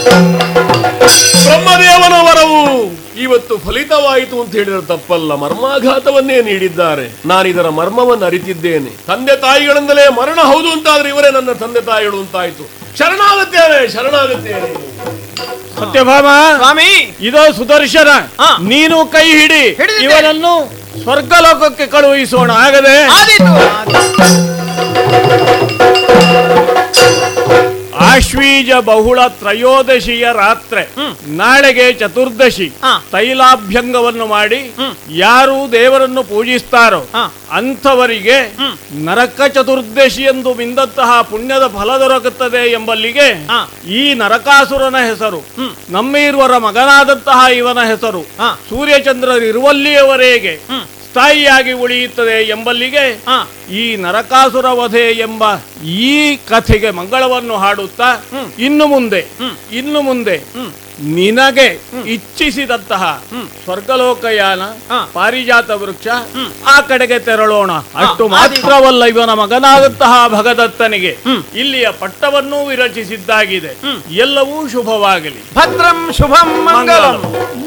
ಬ್ರಹ್ಮದೇವನ ವರವು ಇವತ್ತು ಫಲಿತವಾಯಿತು ಅಂತ ಹೇಳಿದ್ರೆ ತಪ್ಪಲ್ಲ ಮರ್ಮಾಘಾತವನ್ನೇ ನೀಡಿದ್ದಾರೆ ನಾನಿದರ ಮರ್ಮವನ್ನು ಅರಿತಿದ್ದೇನೆ ತಂದೆ ತಾಯಿಗಳಿಂದಲೇ ಮರಣ ಹೌದು ಅಂತಾದ್ರೆ ಇವರೇ ನನ್ನ ತಂದೆ ತಾಯಿಗಳು ಅಂತಾಯ್ತು ಶರಣಾಗುತ್ತೇನೆ ಶರಣಾಗುತ್ತೇನೆ ಸತ್ಯಭಾಮ ಸ್ವಾಮಿ ಇದೋ ಸುದರ್ಶನ ಹಾ. ನೀನು ಕೈ ಹಿಡಿ ಹಿಡಿದಿದ್ದೇನೆ. ಇವನನ್ನು ಸ್ವರ್ಗಲೋಕಕ್ಕೆ ಕಳುಹಿಸೋಣ ಆಗದೆ ಆದೀತು ಆಶ್ವೀಜ ಬಹುಳ ತ್ರಯೋದಶಿಯ ರಾತ್ರೆ ನಾಳೆಗೆ ಚತುರ್ದಶಿ ಹಾ. ತೈಲಾಭ್ಯಂಗವನ್ನು ಮಾಡಿ ಯಾರು ದೇವರನ್ನು ಪೂಜಿಸ್ತಾರೋ ಹಾ. ಅಂಥವರಿಗೆ ನರಕ ಚತುರ್ದಶಿ ಎಂದು ಮಿಂದಂತಹ ಪುಣ್ಯದ ಫಲ ದೊರಕುತ್ತದೆ ಎಂಬಲ್ಲಿಗೆ ಹಾ. ಈ ನರಕಾಸುರನ ಹೆಸರು ನಮ್ಮೀರ್ವರ ಮಗನಾದಂತಹ ಇವನ ಹೆಸರು ಹಾ. ಸೂರ್ಯಚಂದ್ರರಿರುವಲ್ಲಿಯವರೆಗೆ ಸ್ಥಾಯಿಯಾಗಿ ಉಳಿಯುತ್ತದೆ ಎಂಬಲ್ಲಿಗೆ ಹಾ. ಈ ನರಕಾಸುರ ವಧೆ ಎಂಬ ಈ ಕಥೆಗೆ ಮಂಗಳವನ್ನು ಹಾಡುತ್ತಾ ಇನ್ನು ಮುಂದೆ ಇನ್ನು ಮುಂದೆ ನಿನಗೆ ಇಚ್ಛಿಸಿದಂತಹ ಸ್ವರ್ಗಲೋಕಯಾನ ಹಾ. ಪಾರಿಜಾತ ವೃಕ್ಷ ಆ ಕಡೆಗೆ ತೆರಳೋಣ ಅಷ್ಟು ಆದೀತು. ಮಾತ್ರವಲ್ಲ ಇವನ ಮಗನಾದಂತಹ ಭಗದತ್ತನಿಗೆ ಇಲ್ಲಿಯ ಪಟ್ಟವನ್ನೂ ವಿರಚಿಸಿದ್ದಾಗಿದೆ ಎಲ್ಲವೂ ಶುಭವಾಗಲಿ ಭದ್ರಂ ಶುಭಂ ಮಂಗಲಂ